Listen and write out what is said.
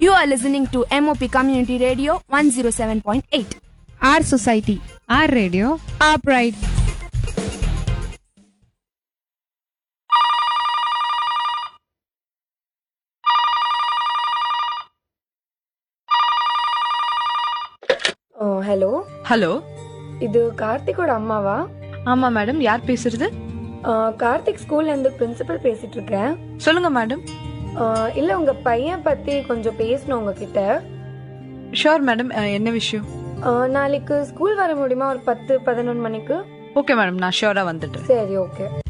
You are listening to MOP Community Radio 107.8. Our society, our radio, our pride. Hello hello இது கார்த்திகோட அம்மாவா ஆமா madam யார் பேசுறது அஹ், கார்த்திக் ஸ்கூல்ல இருந்து பிரின்சிபல் பேசிட்டு இருக்கேன் சொல்லுங்க மேடம் அஹ், இல்ல உங்க பையன் பத்தி கொஞ்சம் பேசணும் உங்ககிட்ட ஷோர் மேடம் என்ன விஷயம் அஹ், நாளைக்கு ஸ்கூல் வர முடியுமா ஒரு பத்து பதினொன்று மணிக்கு ஓகே மேடம் நான் ஷோரா வந்துடுறேன் சரி ஓகே